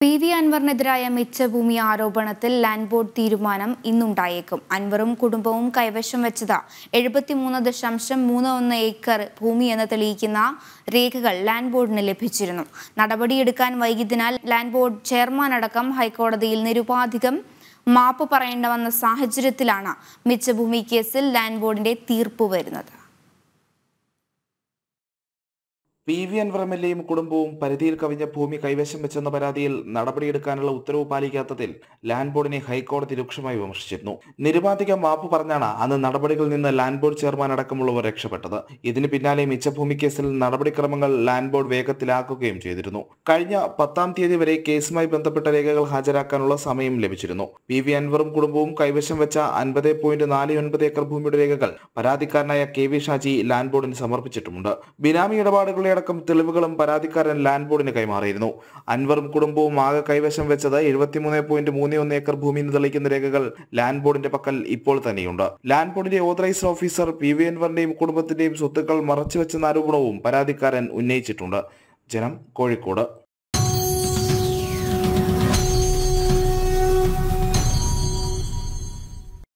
P V അൻവറിനെതിരായ മിച്ചഭൂമി ആരോപണത്തിൽ land board തീരുമാനം ഇന്നുണ്ടായേക്കും അൻവറും കുടുംബവും കൈവശം വെച്ചത് എഴുപത്തിമൂന്ന് ദശാംശം മൂന്ന് ഒന്ന് ഏക്കർ ഭൂമിയെന്ന് തെളിയിക്കുന്ന രേഖകൾ ലാൻഡ് ബോർഡിന് ലഭിച്ചിരുന്നു നടപടിയെടുക്കാൻ വൈകിയതിനാൽ ലാൻഡ് ബോർഡ് ചെയർമാൻ അടക്കം ഹൈക്കോടതിയിൽ നിരുപാധികം മാപ്പ് പറയേണ്ട വന്ന സാഹചര്യത്തിലാണ് മിച്ചഭൂമി കേസിൽ ലാൻഡ് ബോർഡിന്റെ തീർപ്പ് വരുന്നത് P V Anvar M L എയും കുടുംബവും പരിധിയിൽ കവിഞ്ഞ ഭൂമി കൈവശം വെച്ചെന്ന പരാതിയിൽ നടപടിയെടുക്കാനുള്ള ഉത്തരവ് പാലിക്കാത്തതിൽ ലാൻഡ് ബോർഡിനെ ഹൈക്കോടതി രൂക്ഷമായി വിമർശിച്ചിരുന്നു നിരുപാധിക മാപ്പ് പറഞ്ഞാണ് അന്ന് നടപടികളിൽ നിന്ന് ലാൻഡ് ബോർഡ് ചെയർമാൻ അടക്കമുള്ളവർ രക്ഷപ്പെട്ടത് ഇതിന് പിന്നാലെ മിച്ചഭൂമി കേസിൽ നടപടിക്രമങ്ങൾ ലാൻഡ് ബോർഡ് വേഗത്തിലാക്കുകയും ചെയ്തിരുന്നു കഴിഞ്ഞ പത്താം തീയതി വരെ കേസുമായി ബന്ധപ്പെട്ട രേഖകൾ ഹാജരാക്കാനുള്ള സമയം ലഭിച്ചിരുന്നു പി വി അൻവറും കുടുംബവും കൈവശം വെച്ച അൻപത് പോയിന്റ് നാല് ഒൻപത് ഏക്കർ ഭൂമിയുടെ രേഖകൾ പരാതിക്കാരനായ കെ വി ഷാജി ലാൻഡ് ബോർഡിന് സമർപ്പിച്ചിട്ടുമുണ്ട് ബിനാമി ഇടപാടുകളുടെ അടക്കം തെളിവുകളും പരാതിക്കാരൻ ലാൻഡ് ബോർഡിന് കൈമാറിയിരുന്നു അൻവറും കുടുംബവും ആകെ കൈവശം വെച്ചത് എഴുപത്തിമൂന്ന് പോയിന്റ് മൂന്ന് ഒന്ന് ഏക്കർ ഭൂമി എന്ന് തെളിയിക്കുന്ന രേഖകൾ ലാൻഡ് ബോർഡിന്റെ പക്കൽ ഇപ്പോൾ തന്നെയുണ്ട് ലാൻഡ് ബോർഡിന്റെ ഓതറൈസ്ഡ് ഓഫീസർ പി വി അൻവറിന്റെയും കുടുംബത്തിന്റെയും സ്വത്തുക്കൾ മറച്ചുവെച്ചെന്ന ആരോപണവും പരാതിക്കാരൻ ഉന്നയിച്ചിട്ടുണ്ട് ജനം കോഴിക്കോട്